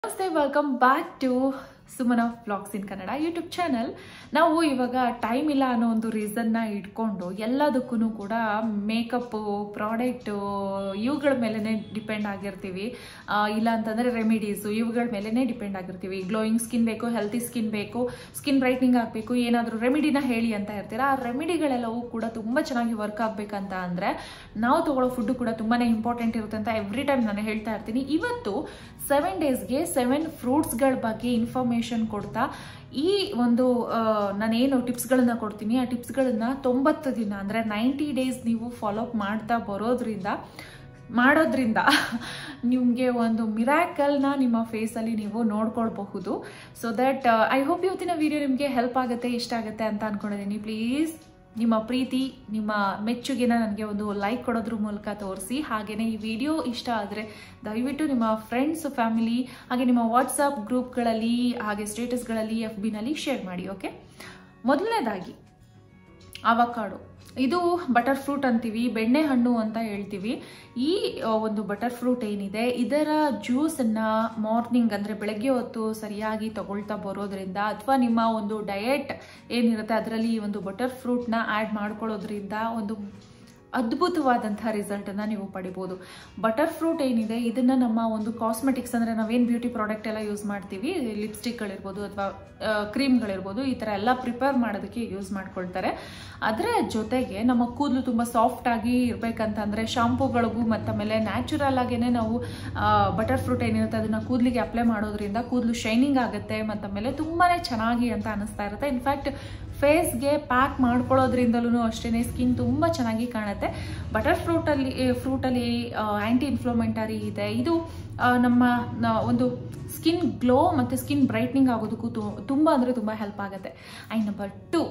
ನಮಸ್ತೆ welcome back to Sumana vlogs in Kannada YouTube channel ನಾವು ಇವಾಗ ಟೈಮ್ ಇಲ್ಲ ಅನ್ನೋ ಒಂದು ರೀಸನ್ನ ಇಟ್ಕೊಂಡು ಎಲ್ಲದಕ್ಕೂ ಕೂಡ ಮೇಕಪ್ಪು ಪ್ರಾಡಕ್ಟು ಇವುಗಳ ಮೇಲೇ ಡಿಪೆಂಡ್ ಆಗಿರ್ತೀವಿ ಆ, ಇಲ್ಲ ಅಂತಂದರೆ ರೆಮಿಡೀಸು ಇವುಗಳ ಮೇಲೇ ಡಿಪೆಂಡ್ ಆಗಿರ್ತೀವಿ ಗ್ಲೋಯಿಂಗ್ ಸ್ಕಿನ್ ಬೇಕು ಹೆಲ್ತಿ ಸ್ಕಿನ್ ಬೇಕು ಸ್ಕಿನ್ ಬ್ರೈಟ್ನಿಂಗ್ ಆಗಬೇಕು ಏನಾದರೂ ರೆಮಿಡಿನ ಹೇಳಿ ಅಂತ ಇರ್ತೀರಾ ಆ ರೆಮಿಡಿಗಳೆಲ್ಲವೂ ಕೂಡ ತುಂಬ ಚೆನ್ನಾಗಿ ವರ್ಕ್ ಆಗಬೇಕಂತ ಅಂದರೆ ನಾವು ತಗೊಳ್ಳೋ ಫುಡ್ ಕೂಡ ತುಂಬಾ ಇಂಪಾರ್ಟೆಂಟ್ ಇರುತ್ತೆ ಅಂತ ಎವ್ರಿ ಟೈಮ್ ನಾನು ಹೇಳ್ತಾ ಇರ್ತೀನಿ ಇವತ್ತು ಸೆವೆನ್ ಡೇಸ್ಗೆ ಸೆವೆನ್ ಫ್ರೂಟ್ಸ್ಗಳ ಬಗ್ಗೆ ಇನ್ಫಾರ್ಮೇಷನ್ ಕೊಡ್ತಾ ಈ ಒಂದು ಆ, ನಾನೇನು ಟಿಪ್ಸ್ಗಳನ್ನ ಕೊಡ್ತೀನಿ ಆ ಟಿಪ್ಸ್ಗಳನ್ನ ತೊಂಬತ್ತು ದಿನ ಅಂದರೆ ನೈಂಟಿ ಡೇಸ್ ನೀವು ಫಾಲೋ ಅಪ್ ಮಾಡ್ತಾ ಬರೋದ್ರಿಂದ ಮಾಡೋದ್ರಿಂದ ನಿಮಗೆ ಒಂದು ಮಿರಾಕಲ್ನ ನಿಮ್ಮ ಫೇಸಲ್ಲಿ ನೀವು ನೋಡ್ಕೊಳ್ಬಹುದು ಸೊ ದಟ್ ಐ ಹೋಪ್ ಇವತ್ತಿನ ವಿಡಿಯೋ ನಿಮಗೆ ಹೆಲ್ಪ್ ಆಗುತ್ತೆ ಇಷ್ಟ ಆಗುತ್ತೆ ಅಂತ ಅನ್ಕೊಂಡಿದ್ದೀನಿ ಪ್ಲೀಸ್ ನಿಮ್ಮ ಪ್ರೀತಿ ನಿಮ್ಮ ಮೆಚ್ಚುಗೆನ ನನಗೆ ಒಂದು ಲೈಕ್ ಕೊಡೋದ್ರ ಮೂಲಕ ತೋರಿಸಿ ಹಾಗೆಯೇ ಈ ವಿಡಿಯೋ ಇಷ್ಟ ಆದರೆ ದಯವಿಟ್ಟು ನಿಮ್ಮ ಫ್ರೆಂಡ್ಸ್ ಫ್ಯಾಮಿಲಿ ಹಾಗೆ ನಿಮ್ಮ ವಾಟ್ಸಪ್ ಗ್ರೂಪ್ಗಳಲ್ಲಿ ಹಾಗೆ ಸ್ಟೇಟಸ್ಗಳಲ್ಲಿ ಎಫ್ ಬಿನಲ್ಲಿ ಶೇರ್ ಮಾಡಿ ಓಕೆ ಮೊದಲನೇದಾಗಿ ಅವಕಾಡು ಇದು ಬಟರ್ ಫ್ರೂಟ್ ಅಂತೀವಿ ಬೆಣ್ಣೆ ಹಣ್ಣು ಅಂತ ಹೇಳ್ತೀವಿ ಈ ಆ, ಒಂದು ಬಟರ್ ಫ್ರೂಟ್ ಏನಿದೆ ಇದರ ಜ್ಯೂಸನ್ನು ಮಾರ್ನಿಂಗ್ ಅಂದರೆ ಬೆಳಗ್ಗೆ ಹೊತ್ತು ಸರಿಯಾಗಿ ತಗೊಳ್ತಾ ಬರೋದ್ರಿಂದ ಅಥವಾ ನಿಮ್ಮ ಒಂದು ಡಯಟ್ ಏನಿರುತ್ತೆ ಅದರಲ್ಲಿ ಈ ಒಂದು ಬಟರ್ ಫ್ರೂಟ್ನ ಆ್ಯಡ್ ಮಾಡ್ಕೊಳ್ಳೋದ್ರಿಂದ ಒಂದು ಅದ್ಭುತವಾದಂತಹ ರಿಸಲ್ಟನ್ನು ನೀವು ಪಡಿಬೋದು ಬಟರ್ ಫ್ರೂಟ್ ಏನಿದೆ ಇದನ್ನು ನಮ್ಮ ಒಂದು ಕಾಸ್ಮೆಟಿಕ್ಸ್ ಅಂದರೆ ನಾವೇನು ಬ್ಯೂಟಿ ಪ್ರಾಡಕ್ಟ್ ಎಲ್ಲ ಯೂಸ್ ಮಾಡ್ತೀವಿ ಲಿಪ್ಸ್ಟಿಕ್ಗಳಿರ್ಬೋದು ಅಥವಾ ಕ್ರೀಮ್ಗಳಿರ್ಬೋದು ಈ ಥರ ಎಲ್ಲ ಪ್ರಿಪೇರ್ ಮಾಡೋದಕ್ಕೆ ಯೂಸ್ ಮಾಡ್ಕೊಳ್ತಾರೆ ಅದರ ಜೊತೆಗೆ ನಮ್ಮ ಕೂದಲು ತುಂಬ ಸಾಫ್ಟ್ ಆಗಿ ಇರಬೇಕಂತಂದರೆ ಶಾಂಪೂಗಳಿಗೂ ಮತ್ತು ಆಮೇಲೆ ನ್ಯಾಚುರಲ್ ಆಗೇನೆ ನಾವು ಬಟರ್ ಫ್ರೂಟ್ ಏನಿರುತ್ತೆ ಅದನ್ನು ಕೂದಲಿಗೆ ಅಪ್ಲೈ ಮಾಡೋದ್ರಿಂದ ಕೂದಲು ಶೈನಿಂಗ್ ಆಗುತ್ತೆ ಮತ್ತು ಆಮೇಲೆ ತುಂಬಾ ಚೆನ್ನಾಗಿ ಅಂತ ಅನಿಸ್ತಾ ಇರುತ್ತೆ ಇನ್ಫ್ಯಾಕ್ಟ್ ಫೇಸ್ಗೆ ಪ್ಯಾಕ್ ಮಾಡ್ಕೊಳ್ಳೋದ್ರಿಂದಲೂ ಅಷ್ಟೇ ಸ್ಕಿನ್ ತುಂಬ ಚೆನ್ನಾಗಿ ಕಾಣುತ್ತೆ ಬಟರ್ ಫ್ರೂಟಲ್ಲಿ ಫ್ರೂಟಲ್ಲಿ ಆ್ಯಂಟಿ ಇನ್ಫ್ಲೋಮೆಂಟರಿ ಇದೆ ಇದು ಆ, ನಮ್ಮ ನ- ಒಂದು ಸ್ಕಿನ್ ಗ್ಲೋ ಮತ್ತು ಸ್ಕಿನ್ ಬ್ರೈಟ್ನಿಂಗ್ ಆಗೋದಕ್ಕೂ ತು- ತುಂಬ ಅಂದರೆ ತುಂಬ ಹೆಲ್ಪ್ ಆಗುತ್ತೆ ಆ್ಯಂಡ್ ನಂಬರ್ ಟು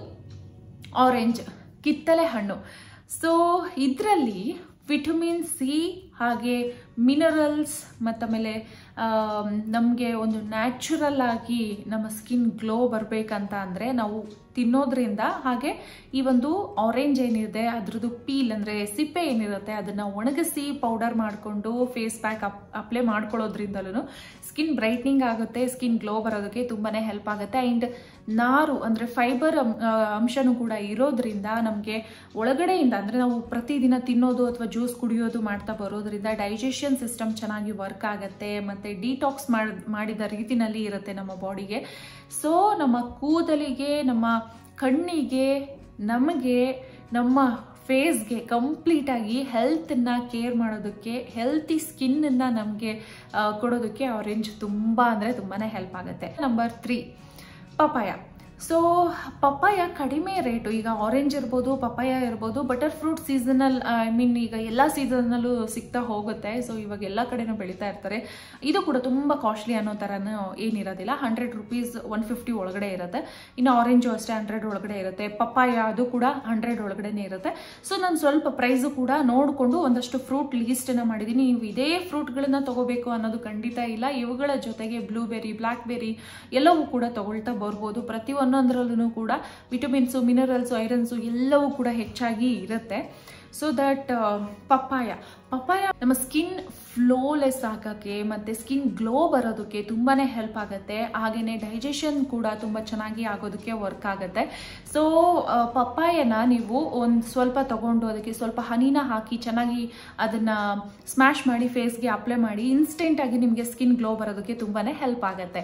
ಆರೆಂಜ್ ಕಿತ್ತಳೆ ಹಣ್ಣು ಸೊ ಇದರಲ್ಲಿ ವಿಟಮಿನ್ ಸಿ ಹಾಗೆ ಮಿನರಲ್ಸ್ ಮತ್ತು ಆಮೇಲೆ ನಮಗೆ ಒಂದು ನ್ಯಾಚುರಲ್ ಆಗಿ ನಮ್ಮ ಸ್ಕಿನ್ ಗ್ಲೋ ಬರಬೇಕಂತ ಅಂದರೆ ನಾವು ತಿನ್ನೋದ್ರಿಂದ ಹಾಗೆ ಈ ಒಂದು ಆರೆಂಜ್ ಏನಿದೆ ಅದ್ರದ್ದು ಪೀಲ್ ಅಂದರೆ ಸಿಪ್ಪೆ ಏನಿರುತ್ತೆ ಅದನ್ನು ಒಣಗಿಸಿ ಪೌಡರ್ ಮಾಡಿಕೊಂಡು ಫೇಸ್ ಪ್ಯಾಕ್ ಅಪ್ ಅಪ್ಲೈ ಮಾಡ್ಕೊಳ್ಳೋದ್ರಿಂದಲೂ ಸ್ಕಿನ್ ಬ್ರೈಟ್ನಿಂಗ್ ಆಗುತ್ತೆ ಸ್ಕಿನ್ ಗ್ಲೋ ಬರೋದಕ್ಕೆ ತುಂಬಾ ಹೆಲ್ಪ್ ಆಗುತ್ತೆ ಆ್ಯಂಡ್ ನಾರು ಅಂದರೆ ಫೈಬರ್ ಅಂಶನೂ ಕೂಡ ಇರೋದ್ರಿಂದ ನಮಗೆ ಒಳಗಡೆಯಿಂದ ಅಂದರೆ ನಾವು ಪ್ರತಿದಿನ ತಿನ್ನೋದು ಅಥವಾ ಜ್ಯೂಸ್ ಕುಡಿಯೋದು ಮಾಡ್ತಾ ಬರೋದ್ರಿಂದ ಡೈಜೆಷನ್ ಸಿಸ್ಟಮ್ ಚೆನ್ನಾಗಿ ವರ್ಕ್ ಆಗುತ್ತೆ ಮತ್ತು ಡಿಟಾಕ್ಸ್ ಮಾಡಿದ ರೀತಿನಲ್ಲಿ ಇರುತ್ತೆ ನಮ್ಮ ಬಾಡಿಗೆ ಸೊ ನಮ್ಮ ಕೂದಲಿಗೆ ನಮ್ಮ ಕಣ್ಣಿಗೆ ನಮಗೆ ನಮ್ಮ ಫೇಸ್ಗೆ ಕಂಪ್ಲೀಟಾಗಿ ಹೆಲ್ತನ್ನ ಕೇರ್ ಮಾಡೋದಕ್ಕೆ ಹೆಲ್ತಿ ಸ್ಕಿನ್ನನ್ನು ನಮಗೆ ಕೊಡೋದಕ್ಕೆ ಆರೆಂಜ್ ತುಂಬ ಅಂದರೆ ತುಂಬಾ ಹೆಲ್ಪ್ ಆಗುತ್ತೆ number three papaya so papaya ಕಡಿಮೆ ರೇಟು ಈಗ ಆರೆಂಜ್ ಇರ್ಬೋದು ಪಪ್ಪಾಯ ಇರ್ಬೋದು butter fruit seasonal I mean ಈಗ ಎಲ್ಲ ಸೀಸನಲ್ಲೂ ಸಿಗ್ತಾ ಹೋಗುತ್ತೆ ಸೊ ಇವಾಗ ಎಲ್ಲ ಕಡೆನೂ ಬೆಳೀತಾ ಇರ್ತಾರೆ ಇದು ಕೂಡ ತುಂಬ ಕಾಸ್ಟ್ಲಿ ಅನ್ನೋ ಥರನೂ ಏನಿರೋದಿಲ್ಲ ಹಂಡ್ರೆಡ್ ರುಪೀಸ್ ಒನ್ ಫಿಫ್ಟಿ ಒಳಗಡೆ ಇರುತ್ತೆ ಇನ್ನು ಆರೆಂಜು ಅಷ್ಟೇ ಹಂಡ್ರೆಡ್ ಒಳಗಡೆ ಇರುತ್ತೆ ಪಪ್ಪಾಯ ಅದು ಕೂಡ ಹಂಡ್ರೆಡ್ ಒಳಗಡೆನೇ ಇರುತ್ತೆ ಸೊ ನಾನು ಸ್ವಲ್ಪ ಪ್ರೈಸು ಕೂಡ ನೋಡಿಕೊಂಡು ಒಂದಷ್ಟು ಫ್ರೂಟ್ ಲೀಸ್ಟನ್ನು ಮಾಡಿದ್ದೀನಿ ನೀವು ಇದೇ ಫ್ರೂಟ್ಗಳನ್ನ ತಗೋಬೇಕು ಅನ್ನೋದು ಖಂಡಿತ ಇಲ್ಲ ಇವುಗಳ ಜೊತೆಗೆ ಬ್ಲೂಬೆರಿ ಬ್ಲ್ಯಾಕ್ಬೆರಿ ಎಲ್ಲವೂ ಕೂಡ ತಗೊಳ್ತಾ ಬರ್ಬೋದು ಪ್ರತಿ ಒಂದೊಂದರಲ್ಲೂ ಕೂಡ ವಿಟಮಿನ್ಸು ಮಿನರಲ್ಸು ಐರನ್ಸು ಎಲ್ಲವೂ ಕೂಡ ಹೆಚ್ಚಾಗಿ ಇರುತ್ತೆ ಸೊ ದಟ್ ಪಪ್ಪಾಯ ಪಪ್ಪಾಯ ನಮ್ಮ ಸ್ಕಿನ್ ಫ್ಲೋಲೆಸ್ ಆಗೋಕ್ಕೆ ಮತ್ತು ಸ್ಕಿನ್ ಗ್ಲೋ ಬರೋದಕ್ಕೆ ತುಂಬಾ ಹೆಲ್ಪ್ ಆಗುತ್ತೆ ಹಾಗೆಯೇ ಡೈಜೆಷನ್ ಕೂಡ ತುಂಬ ಚೆನ್ನಾಗಿ ಆಗೋದಕ್ಕೆ ವರ್ಕ್ ಆಗುತ್ತೆ ಸೊ ಪಪ್ಪಾಯನ ನೀವು ಒಂದು ಸ್ವಲ್ಪ ತಗೊಂಡು ಅದಕ್ಕೆ ಸ್ವಲ್ಪ ಹನಿನ ಹಾಕಿ ಚೆನ್ನಾಗಿ ಅದನ್ನು ಸ್ಮ್ಯಾಶ್ ಮಾಡಿ ಫೇಸ್ಗೆ ಅಪ್ಲೈ ಮಾಡಿ ಇನ್ಸ್ಟೆಂಟಾಗಿ ನಿಮಗೆ ಸ್ಕಿನ್ ಗ್ಲೋ ಬರೋದಕ್ಕೆ ತುಂಬಾ ಹೆಲ್ಪ್ ಆಗುತ್ತೆ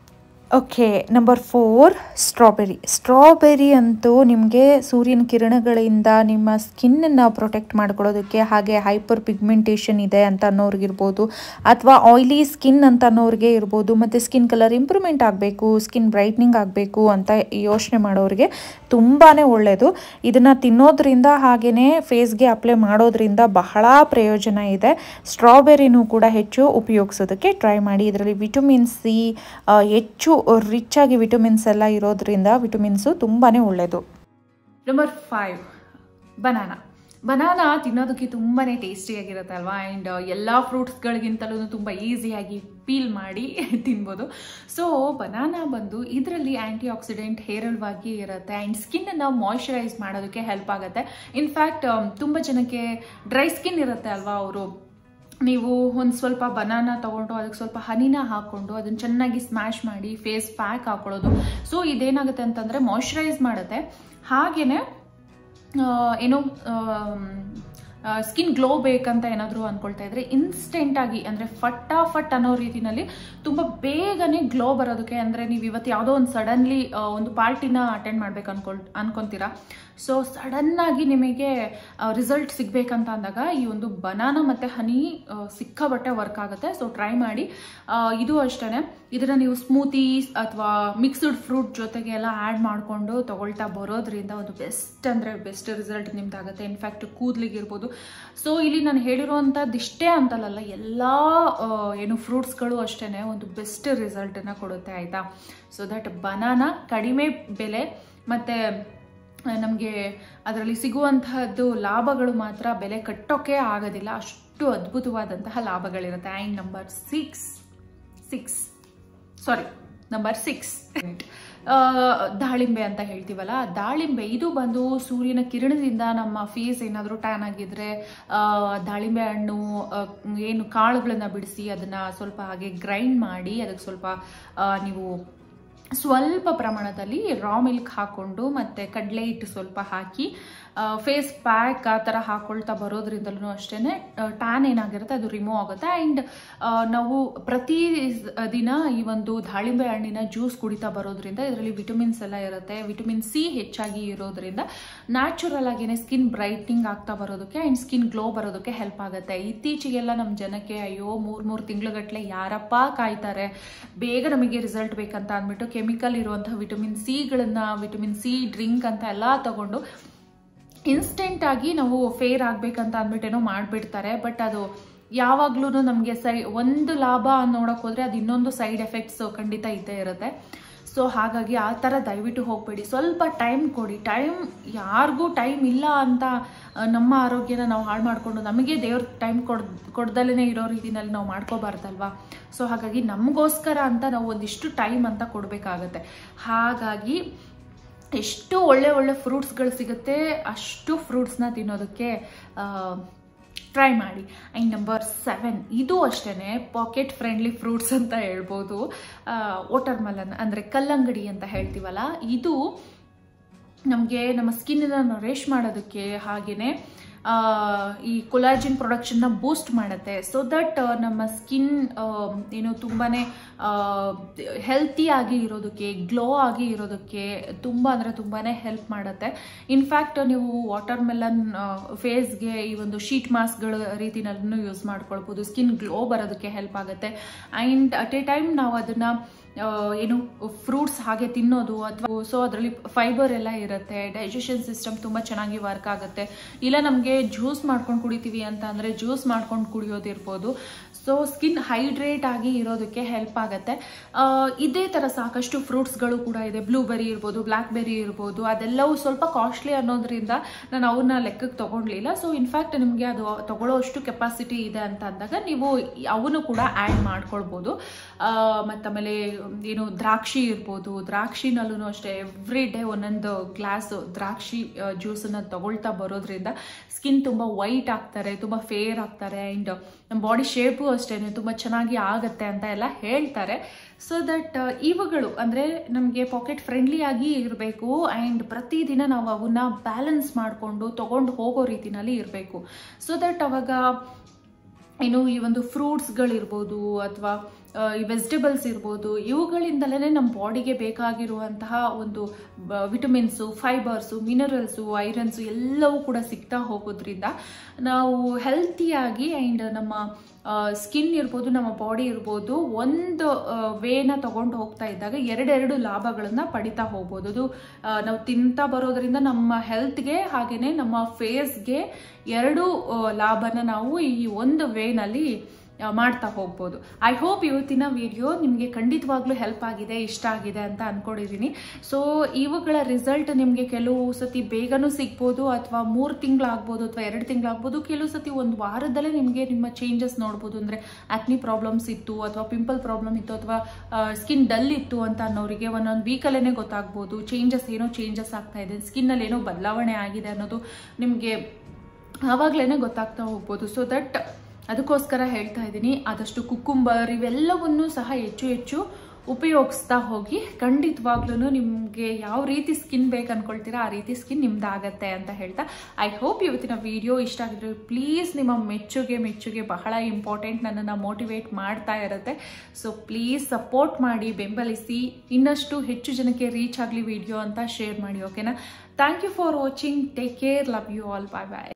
okay number four strawberry strawberry ಅಂತೂ ನಿಮಗೆ ಸೂರ್ಯನ ಕಿರಣಗಳಿಂದ ನಿಮ್ಮ ಸ್ಕಿನ್ನನ್ನು ಪ್ರೊಟೆಕ್ಟ್ ಮಾಡ್ಕೊಳ್ಳೋದಕ್ಕೆ ಹಾಗೆ ಹೈಪರ್ ಪಿಗ್ಮೆಂಟೇಷನ್ ಇದೆ ಅಂತ ಅನ್ನೋರ್ಗಿರ್ಬೋದು ಅಥವಾ ಆಯ್ಲಿ ಸ್ಕಿನ್ ಅಂತ ಅನ್ನೋರಿಗೆ ಇರ್ಬೋದು ಮತ್ತು ಸ್ಕಿನ್ ಕಲರ್ ಇಂಪ್ರೂವ್ಮೆಂಟ್ ಆಗಬೇಕು ಸ್ಕಿನ್ ಬ್ರೈಟ್ನಿಂಗ್ ಆಗಬೇಕು ಅಂತ ಯೋಚನೆ ಮಾಡೋರಿಗೆ ತುಂಬಾ ಒಳ್ಳೆಯದು ಇದನ್ನು ತಿನ್ನೋದ್ರಿಂದ ಹಾಗೆಯೇ ಫೇಸ್ಗೆ ಅಪ್ಲೈ ಮಾಡೋದ್ರಿಂದ ಬಹಳ ಪ್ರಯೋಜನ ಇದೆ ಸ್ಟ್ರಾಬೆರಿನೂ ಕೂಡ ಹೆಚ್ಚು ಉಪಯೋಗಿಸೋದಕ್ಕೆ ಟ್ರೈ ಮಾಡಿ ಇದರಲ್ಲಿ ವಿಟಮಿನ್ ಸಿ ಹೆಚ್ಚು ರಿಚ್ ಆಗಿ ವಿಟಮಿನ್ಸ್ ಎಲ್ಲ ಇರೋದ್ರಿಂದ ವಿಟಮಿನ್ಸು ತುಂಬಾ ಒಳ್ಳೆಯದು ನಂಬರ್ ಫೈವ್ ಬನಾನಾ ಬನಾನಾ ತಿನ್ನೋದಕ್ಕೆ ತುಂಬಾ ಟೇಸ್ಟಿಯಾಗಿರುತ್ತೆ ಅಲ್ವಾ ಆ್ಯಂಡ್ ಎಲ್ಲ ಫ್ರೂಟ್ಸ್ಗಳಿಗಿಂತಲೂ ತುಂಬ ಈಸಿಯಾಗಿ ಪೀಲ್ ಮಾಡಿ ತಿನ್ಬೋದು ಸೊ ಬನಾನಾ ಬಂದು ಇದರಲ್ಲಿ ಆ್ಯಂಟಿ ಆಕ್ಸಿಡೆಂಟ್ ಹೇರಳವಾಗಿ ಇರುತ್ತೆ ಆ್ಯಂಡ್ ಸ್ಕಿನ್ನನ್ನು ಮಾಯ್ಶ್ಚರೈಸ್ ಮಾಡೋದಕ್ಕೆ ಹೆಲ್ಪ್ ಆಗುತ್ತೆ ಇನ್ಫ್ಯಾಕ್ಟ್ ತುಂಬ ಜನಕ್ಕೆ ಡ್ರೈ ಸ್ಕಿನ್ ಇರುತ್ತೆ ಅಲ್ವಾ ಅವರು ನೀವು ಒಂದು ಸ್ವಲ್ಪ ಬನಾನ ತಗೊಂಡು ಅದಕ್ಕೆ ಸ್ವಲ್ಪ ಹನಿನ ಹಾಕ್ಕೊಂಡು ಅದನ್ನು ಚೆನ್ನಾಗಿ ಸ್ಮ್ಯಾಶ್ ಮಾಡಿ ಫೇಸ್ ಪ್ಯಾಕ್ ಹಾಕೊಳ್ಳೋದು ಸೊ ಇದೇನಾಗುತ್ತೆ ಅಂತಂದರೆ ಮಾಯ್ಶ್ಚರೈಸ್ ಮಾಡುತ್ತೆ ಹಾಗೆಯೇ ಏನು ಸ್ಕಿನ್ ಗ್ಲೋ ಬೇಕಂತ ಏನಾದರೂ ಅಂದ್ಕೊಳ್ತಾ ಇದ್ರೆ ಇನ್ಸ್ಟೆಂಟಾಗಿ ಅಂದರೆ ಫಟಾಫಟ್ ಅನ್ನೋ ರೀತಿನಲ್ಲಿ ತುಂಬ ಬೇಗನೆ ಗ್ಲೋ ಬರೋದಕ್ಕೆ ಅಂದರೆ ನೀವು ಇವತ್ತು ಯಾವುದೋ ಒಂದು ಸಡನ್ಲಿ ಒಂದು ಪಾರ್ಟಿನ ಅಟೆಂಡ್ ಮಾಡ್ಬೇಕು ಅನ್ಕೊಳ್ ಅನ್ಕೊತೀರಾ ಸೊ ಸಡನ್ನಾಗಿ ನಿಮಗೆ ರಿಸಲ್ಟ್ ಸಿಗಬೇಕಂತ ಅಂದಾಗ ಈ ಒಂದು ಬನಾನ ಮತ್ತು ಹನಿ ಸಿಕ್ಕಾಬಟ್ಟೆ ವರ್ಕ್ ಆಗುತ್ತೆ ಸೊ ಟ್ರೈ ಮಾಡಿ ಆ, ಇದು ಅಷ್ಟೇ ಇದನ್ನು ನೀವು ಸ್ಮೂತೀಸ್ ಅಥವಾ ಮಿಕ್ಸ್ಡ್ ಫ್ರೂಟ್ ಜೊತೆಗೆ ಎಲ್ಲ ಆ್ಯಡ್ ಮಾಡಿಕೊಂಡು ತಗೊಳ್ತಾ ಬರೋದ್ರಿಂದ ಒಂದು ಬೆಸ್ಟ್ ಅಂದರೆ ಬೆಸ್ಟ್ ರಿಸಲ್ಟ್ ನಿಮ್ದಾಗುತ್ತೆ ಇನ್ಫ್ಯಾಕ್ಟ್ ಕೂದಲಿಗಿರ್ಬೋದು ಸೊ ಇಲ್ಲಿ ನಾನು ಹೇಳಿರುವಂಥದ್ದು ಇಷ್ಟೇ ಅಂತಲ್ಲ ಎಲ್ಲ ಆ, ಏನು ಫ್ರೂಟ್ಸ್ಗಳು ಅಷ್ಟೇ ಒಂದು ಬೆಸ್ಟ್ ರಿಸಲ್ಟನ್ನು ಕೊಡುತ್ತೆ ಆಯಿತಾ ಸೊ ದಟ್ ಬನಾನ ಕಡಿಮೆ ಬೆಲೆ ಮತ್ತು ನಮಗೆ ಅದರಲ್ಲಿ ಸಿಗುವಂತಹದ್ದು ಲಾಭಗಳು ಮಾತ್ರ ಬೆಲೆ ಕಟ್ಟೋಕೆ ಆಗೋದಿಲ್ಲ ಅಷ್ಟು ಅದ್ಭುತವಾದಂತಹ ಲಾಭಗಳಿರುತ್ತೆ and number six six sorry number six ದಾಳಿಂಬೆ ಅಂತ ಹೇಳ್ತೀವಲ್ಲ ದಾಳಿಂಬೆ ಇದು ಬಂದು ಸೂರ್ಯನ ಕಿರಣದಿಂದ ನಮ್ಮ ಫೇಸ್ ಏನಾದರೂ ಟ್ಯಾನ್ ಆಗಿದ್ರೆ ಆ, ದಾಳಿಂಬೆ ಹಣ್ಣು ಆ, ಏನು ಕಾಳುಗಳನ್ನ ಬಿಡಿಸಿ ಅದನ್ನ ಸ್ವಲ್ಪ ಹಾಗೆ ಗ್ರೈಂಡ್ ಮಾಡಿ ಅದಕ್ಕೆ ಸ್ವಲ್ಪ ಆ, ನೀವು ಸ್ವಲ್ಪ ಪ್ರಮಾಣದಲ್ಲಿ ರಾ ಮಿಲ್ಕ್ ಹಾಕ್ಕೊಂಡು ಮತ್ತು ಕಡಲೆ ಹಿಟ್ಟು ಸ್ವಲ್ಪ ಹಾಕಿ ಫೇಸ್ ಪ್ಯಾಕ್ ಆ ಥರ ಹಾಕೊಳ್ತಾ ಬರೋದ್ರಿಂದಲೂ ಅಷ್ಟೇ ಟ್ಯಾನ್ ಏನಾಗಿರುತ್ತೆ ಅದು ರಿಮೂವ್ ಆಗುತ್ತೆ ಆ್ಯಂಡ್ ನಾವು ಪ್ರತಿ ದಿನ ಈ ಒಂದು ದಾಳಿಂಬೆ ಹಣ್ಣಿನ ಜ್ಯೂಸ್ ಕುಡಿತಾ ಬರೋದ್ರಿಂದ ಇದರಲ್ಲಿ ವಿಟಮಿನ್ಸ್ ಎಲ್ಲ ಇರುತ್ತೆ ವಿಟಮಿನ್ ಸಿ ಹೆಚ್ಚಾಗಿ ಇರೋದ್ರಿಂದ ನ್ಯಾಚುರಲ್ ಆಗಿನೇ ಸ್ಕಿನ್ ಬ್ರೈಟ್ನಿಂಗ್ ಆಗ್ತಾ ಬರೋದಕ್ಕೆ ಆ್ಯಂಡ್ ಸ್ಕಿನ್ ಗ್ಲೋ ಬರೋದಕ್ಕೆ ಹೆಲ್ಪ್ ಆಗುತ್ತೆ ಇತ್ತೀಚೆಗೆಲ್ಲ ನಮ್ಮ ಜನಕ್ಕೆ ಅಯ್ಯೋ ಮೂರು ಮೂರು ತಿಂಗಳುಗಟ್ಟಲೆ ಯಾರಪ್ಪ ಕಾಯ್ತಾರೆ ಬೇಗ ನಮಗೆ ರಿಸಲ್ಟ್ ಬೇಕಂತ ಅಂದ್ಬಿಟ್ಟು ಕೆಮಿಕಲ್ ಇರುವಂತಹ ವಿಟಮಿನ್ ಸಿಗಳನ್ನ ವಿಟಮಿನ್ ಸಿ ಡ್ರಿಂಕ್ ಅಂತ ಎಲ್ಲ ತಗೊಂಡು ಇನ್ಸ್ಟೆಂಟ್ ಆಗಿ ನಾವು ಫೇರ್ ಆಗ್ಬೇಕಂತ ಅಂದ್ಬಿಟ್ಟೇನೋ ಮಾಡಿಬಿಡ್ತಾರೆ ಬಟ್ ಅದು ಯಾವಾಗ್ಲೂ ನಮಗೆ ಸೈ ಒಂದು ಲಾಭ ನೋಡಕ್ ಹೋದ್ರೆ ಅದು ಇನ್ನೊಂದು ಸೈಡ್ ಎಫೆಕ್ಟ್ಸ್ ಖಂಡಿತ ಇದ್ದೇ ಇರುತ್ತೆ ಸೊ ಹಾಗಾಗಿ ಆ ಥರ ದಯವಿಟ್ಟು ಹೋಗಬೇಡಿ ಸ್ವಲ್ಪ ಟೈಮ್ ಕೊಡಿ ಟೈಮ್ ಯಾರಿಗೂ ಟೈಮ್ ಇಲ್ಲ ಅಂತ ಆ, ನಮ್ಮ ಆರೋಗ್ಯನ ನಾವು ಹಾಳು ಮಾಡಿಕೊಂಡು ನಮಗೆ ದೇವ್ರ ಟೈಮ್ ಕೊಡ್ ಕೊಡ್ದಲೇ ಇರೋ ರೀತಿನಲ್ಲಿ ನಾವು ಮಾಡ್ಕೋಬಾರ್ದಲ್ವಾ ಸೊ ಹಾಗಾಗಿ ನಮಗೋಸ್ಕರ ಅಂತ ನಾವು ಒಂದಿಷ್ಟು ಟೈಮ್ ಅಂತ ಕೊಡಬೇಕಾಗತ್ತೆ ಹಾಗಾಗಿ ಎಷ್ಟು ಒಳ್ಳೆ ಒಳ್ಳೆ ಫ್ರೂಟ್ಸ್ಗಳು ಸಿಗುತ್ತೆ ಅಷ್ಟು ಫ್ರೂಟ್ಸ್ನ ತಿನ್ನೋದಕ್ಕೆ ಟ್ರೈ ಮಾಡಿ ಆ್ಯಂಡ್ ನಂಬರ್ ಸೆವೆನ್ ಇದು ಅಷ್ಟೇ ಪಾಕೆಟ್ ಫ್ರೆಂಡ್ಲಿ ಫ್ರೂಟ್ಸ್ ಅಂತ ಹೇಳ್ಬೋದು ವಾಟರ್ ಮೆಲನ್ ಅಂದರೆ ಕಲ್ಲಂಗಡಿ ಅಂತ ಹೇಳ್ತೀವಲ್ಲ ಇದು ನಮಗೆ ನಮ್ಮ ಸ್ಕಿನ್ನ ನರೇಶ್ ಮಾಡೋದಕ್ಕೆ ಹಾಗೆಯೇ ಈ ಕೊಲಾಜಿನ್ ಪ್ರೊಡಕ್ಷನ್ನ ಬೂಸ್ಟ್ ಮಾಡುತ್ತೆ ಸೊ ದಟ್ ನಮ್ಮ ಸ್ಕಿನ್ ಏನು ತುಂಬಾ ಹೆಲ್ತಿಯಾಗಿ ಇರೋದಕ್ಕೆ ಗ್ಲೋ ಆಗಿ ಇರೋದಕ್ಕೆ ತುಂಬ ಅಂದರೆ ತುಂಬಾ ಹೆಲ್ಪ್ ಮಾಡುತ್ತೆ ಇನ್ಫ್ಯಾಕ್ಟ್ ನೀವು ವಾಟರ್ ಮೆಲನ್ ಫೇಸ್ಗೆ ಈ ಒಂದು ಶೀಟ್ ಮಾಸ್ಕ್ಗಳ ರೀತಿನಲ್ಲೂ ಯೂಸ್ ಮಾಡ್ಕೊಳ್ಬೋದು ಸ್ಕಿನ್ ಗ್ಲೋ ಬರೋದಕ್ಕೆ ಹೆಲ್ಪ್ ಆಗುತ್ತೆ ಆ್ಯಂಡ್ ಅಟ್ ಎ ಟೈಮ್ ನಾವು ಅದನ್ನು ಆ, ಏನು ಫ್ರೂಟ್ಸ್ ಹಾಗೆ ತಿನ್ನೋದು ಅಥವಾ ಸೊ ಅದರಲ್ಲಿ ಫೈಬರ್ ಎಲ್ಲ ಇರುತ್ತೆ ಡೈಜೆಷನ್ ಸಿಸ್ಟಮ್ ತುಂಬ ಚೆನ್ನಾಗಿ ವರ್ಕ್ ಆಗುತ್ತೆ ಇಲ್ಲ ನಮಗೆ ಜ್ಯೂಸ್ ಮಾಡ್ಕೊಂಡು ಕುಡಿತೀವಿ ಅಂತ ಅಂದರೆ ಜ್ಯೂಸ್ ಮಾಡ್ಕೊಂಡು ಕುಡಿಯೋದಿರ್ಬೋದು ಸೊ ಸ್ಕಿನ್ ಹೈಡ್ರೇಟ್ ಆಗಿ ಇರೋದಕ್ಕೆ ಹೆಲ್ಪ್ ಆಗುತ್ತೆ ಆ, ಇದೇ ಥರ ಸಾಕಷ್ಟು ಫ್ರೂಟ್ಸ್ಗಳು ಕೂಡ ಇದೆ ಬ್ಲೂಬೆರಿ ಇರ್ಬೋದು ಬ್ಲ್ಯಾಕ್ ಬೆರಿ ಇರ್ಬೋದು ಅದೆಲ್ಲವೂ ಸ್ವಲ್ಪ ಕಾಸ್ಟ್ಲಿ ಅನ್ನೋದ್ರಿಂದ ನಾನು ಅವನ್ನ ಲೆಕ್ಕಕ್ಕೆ ತಗೊಳ್ಲಿಲ್ಲ ಸೊ ಇನ್ಫ್ಯಾಕ್ಟ್ ನಿಮಗೆ ಅದು ತಗೊಳ್ಳೋ ಅಷ್ಟು ಕೆಪಾಸಿಟಿ ಇದೆ ಅಂತ ಅಂದಾಗ ನೀವು ಅವನು ಕೂಡ ಆ್ಯಡ್ ಮಾಡ್ಕೊಳ್ಬೋದು ಮತ್ತು ಆಮೇಲೆ ಏನು ದ್ರಾಕ್ಷಿ ಇರ್ಬೋದು ದ್ರಾಕ್ಷಿನಲ್ಲೂ ಅಷ್ಟೇ ಎವ್ರಿ ಡೇ ಒಂದೊಂದು ಗ್ಲಾಸ್ ದ್ರಾಕ್ಷಿ ಜ್ಯೂಸನ್ನು ತಗೊಳ್ತಾ ಬರೋದ್ರಿಂದ ಸ್ಕಿನ್ ತುಂಬ ವೈಟ್ ಆಗ್ತಾರೆ ತುಂಬ ಫೇರ್ ಆಗ್ತಾರೆ ಆ್ಯಂಡ್ ನಮ್ಮ ಬಾಡಿ ಶೇಪು ಅಷ್ಟೇ ತುಂಬ ಚೆನ್ನಾಗಿ ಆಗುತ್ತೆ ಅಂತ ಎಲ್ಲ ಹೇಳ್ತಾರೆ ಸೊ ದಟ್ ಇವುಗಳು ಅಂದರೆ ನಮಗೆ ಪಾಕೆಟ್ ಫ್ರೆಂಡ್ಲಿ ಆಗಿ ಇರಬೇಕು ಆ್ಯಂಡ್ ಪ್ರತಿದಿನ ನಾವು ಅವನ್ನ ಬ್ಯಾಲೆನ್ಸ್ ಮಾಡಿಕೊಂಡು ತಗೊಂಡು ಹೋಗೋ ರೀತಿನಲ್ಲಿ ಇರಬೇಕು ಸೊ ದಟ್ ಅವಾಗ ಏನು ಈ ಒಂದು ಫ್ರೂಟ್ಸ್ಗಳಿರ್ಬೋದು ಅಥವಾ ಈ ವೆಜಿಟೇಬಲ್ಸ್ ಇರ್ಬೋದು ಇವುಗಳಿಂದಲೇ ನಮ್ಮ ಬಾಡಿಗೆ ಬೇಕಾಗಿರುವಂತಹ ಒಂದು ವಿಟಮಿನ್ಸು ಫೈಬರ್ಸು ಮಿನರಲ್ಸು ಐರನ್ಸು ಎಲ್ಲವೂ ಕೂಡ ಸಿಗ್ತಾ ಹೋಗೋದ್ರಿಂದ ನಾವು ಹೆಲ್ತಿಯಾಗಿ ಆ್ಯಂಡ್ ನಮ್ಮ ಸ್ಕಿನ್ ಇರ್ಬೋದು ನಮ್ಮ ಬಾಡಿ ಇರ್ಬೋದು ಒಂದು ವೇನ ತಗೊಂಡು ಹೋಗ್ತಾ ಇದ್ದಾಗ ಎರಡೆರಡು ಲಾಭಗಳನ್ನ ಪಡಿತಾ ಹೋಗ್ಬೋದು ಅದು ಆ, ನಾವು ತಿಂತಾ ಬರೋದ್ರಿಂದ ನಮ್ಮ ಹೆಲ್ತ್ಗೆ ಹಾಗೆಯೇ ನಮ್ಮ ಫೇಸ್ಗೆ ಎರಡು ಆ, ಲಾಭನ ನಾವು ಈ ಒಂದು ವೇನಲ್ಲಿ ಆ, ಮಾಡ್ತಾ ಹೋಗ್ಬೋದು ಐ ಹೋಪ್ ಇವತ್ತಿನ ವಿಡಿಯೋ ನಿಮಗೆ ಖಂಡಿತವಾಗ್ಲೂ ಹೆಲ್ಪ್ ಆಗಿದೆ ಇಷ್ಟ ಆಗಿದೆ ಅಂತ ಅನ್ಕೊಂಡಿದ್ದೀನಿ ಸೊ ಇವುಗಳ ರಿಸಲ್ಟ್ ನಿಮಗೆ ಕೆಲವು ಸತಿ ಬೇಗನೂ ಸಿಗ್ಬೋದು ಅಥವಾ ಮೂರು ತಿಂಗಳಾಗ್ಬೋದು ಅಥವಾ ಎರಡು ತಿಂಗಳಾಗ್ಬೋದು ಕೆಲವು ಸತಿ ಒಂದು ವಾರದಲ್ಲೇ ನಿಮಗೆ ನಿಮ್ಮ ಚೇಂಜಸ್ ನೋಡ್ಬೋದು ಅಂದರೆ ಆಕ್ನಿ ಪ್ರಾಬ್ಲಮ್ಸ್ ಇತ್ತು ಅಥವಾ ಪಿಂಪಲ್ ಪ್ರಾಬ್ಲಮ್ ಇತ್ತು ಅಥವಾ ಸ್ಕಿನ್ ಡಲ್ ಇತ್ತು ಅಂತ ಅನ್ನೋರಿಗೆ ಒಂದೊಂದು ವೀಕಲ್ಲೇ ಗೊತ್ತಾಗ್ಬೋದು ಚೇಂಜಸ್ ಏನೋ ಚೇಂಜಸ್ ಆಗ್ತಾ ಇದೆ ಸ್ಕಿನ್ನಲ್ಲಿ ಏನೋ ಬದಲಾವಣೆ ಆಗಿದೆ ಅನ್ನೋದು ನಿಮಗೆ ಆವಾಗಲೇ ಗೊತ್ತಾಗ್ತಾ ಹೋಗ್ಬೋದು ಸೊ ದಟ್ ಅದಕ್ಕೋಸ್ಕರ ಹೇಳ್ತಾ ಇದ್ದೀನಿ ಆದಷ್ಟು ಕುಕ್ಕುಂಬರ್ ಇವೆಲ್ಲವನ್ನೂ ಸಹ ಹೆಚ್ಚು ಹೆಚ್ಚು ಉಪಯೋಗಿಸ್ತಾ ಹೋಗಿ ಖಂಡಿತವಾಗ್ಲೂ ನಿಮಗೆ ಯಾವ ರೀತಿ ಸ್ಕಿನ್ ಬೇಕು ಅನ್ಕೊಳ್ತೀರಾ ಆ ರೀತಿ ಸ್ಕಿನ್ ನಿಮ್ದಾಗತ್ತೆ ಅಂತ ಹೇಳ್ತಾ ಐ ಹೋಪ್ ಇವತ್ತಿನ ವಿಡಿಯೋ ಇಷ್ಟ ಆಗಿದ್ರೆ ಪ್ಲೀಸ್ ನಿಮ್ಮ ಮೆಚ್ಚುಗೆ ಮೆಚ್ಚುಗೆ ಬಹಳ ಇಂಪಾರ್ಟೆಂಟ್ ನನ್ನನ್ನು ಮೋಟಿವೇಟ್ ಮಾಡ್ತಾ ಇರುತ್ತೆ ಸೊ ಪ್ಲೀಸ್ ಸಪೋರ್ಟ್ ಮಾಡಿ ಬೆಂಬಲಿಸಿ ಇನ್ನಷ್ಟು ಹೆಚ್ಚು ಜನಕ್ಕೆ ರೀಚ್ ಆಗಲಿ ವಿಡಿಯೋ ಅಂತ ಶೇರ್ ಮಾಡಿ ಓಕೆನಾ thank you for watching take care love you all bye bye